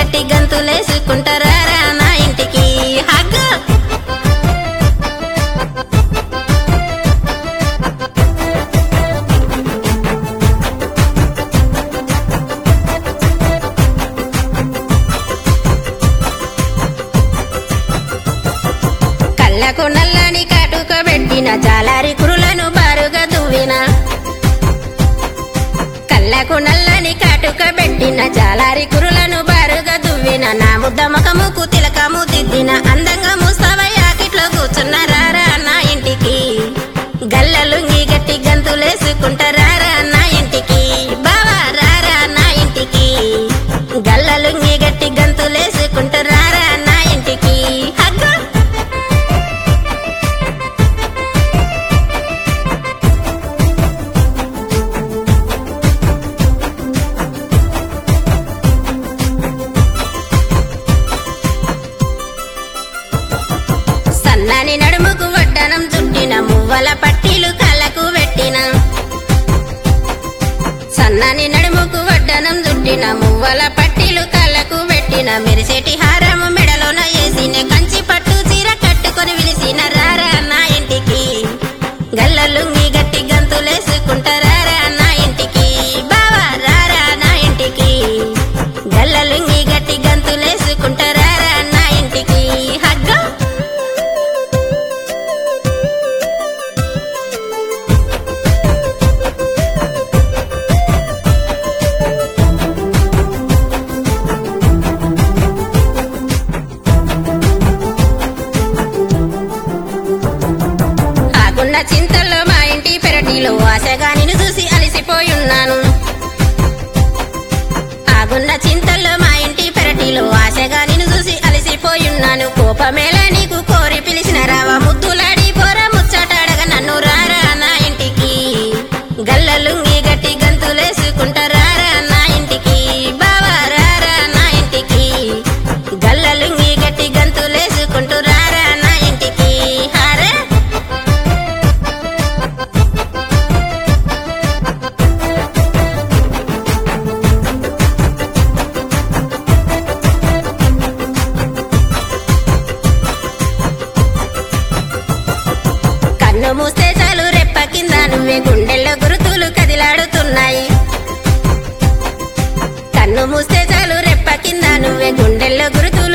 గట్టి గంతులేసుకుంటారా నా ఇంటికి హగ్గ కళ్ళకు నల్లని కాటుక పెట్టిన జాలారి కురులను బారుగా దువ్విన కళ్ళకు నల్లని కాటుక పెట్టిన జాలారి కురులను బారుగా దువ్విన నా ముద్ద ముఖముకు తిలకము దిద్దిన అందంగా ముస్తావయ్యాకిట్లో కూర్చున్న రారా నా ఇంటికి గల్లలుంగి గట్టి గంతులేసుకుంటారా నా ఇంటికి బావా రారా నా ఇంటికి గల్లలుంగి గట్టి గంతులేసుకుంటారా నా ఇంటికి హగ్గు సన్నని నడుముకు వడ్డనం చుట్టిన మువ్వల పట్టీలు కళ్ళకు పెట్టిన సన్నని నడుముకు వడ్డనం చుట్టిన మువ్వల పట్టీలు కళ్ళకు పెట్టిన మెరిసేటి హారము మెడలోన వేసిన కంచి పట్టు చీర కట్టుకొని విలిసిన రారా నా ఇంటికి గల్లలుంగి గట్టి గంతులేసుకుంటారా నా ఇంటికి బావా రారా నా ఇంటికి గల్లలుంగి గట్టి గంతులేసుకుంటారా నా ఇంటికి హగ్గం ఆగున్న చింతల్లో మా ఇంటి పెరటిలో ఆశగా నిన్ను చూసి అలసిపోయున్నాను ఆగున్న చింతల్లో మా ఇంటి పెరటిలో ఆశగా నిన్ను చూసి అలసిపోయున్నాను కోపమేలా నీకు కోరి పిలిచిన రావా ముద్దులాడి పోరా ముచ్చటాడగా నన్ను రారా నా ఇంటికి గల్లలుంగి గట్టి గంతులేసుకుంటారా నా ఇంటికి బావా రారా నా ఇంటికి గల్లలుంగి గట్టి గంతులేసుకుంటురారా నా ఇంటికి హారే కన్ను మూస్తే చాలు రెప్ప కింద నువ్వే గుండెల్లో గురుతులు కదిలాడుతున్నాయి కన్ను మూస్తే చాలు రెప్ప కింద నువ్వే గుండెల్లో గురుతులు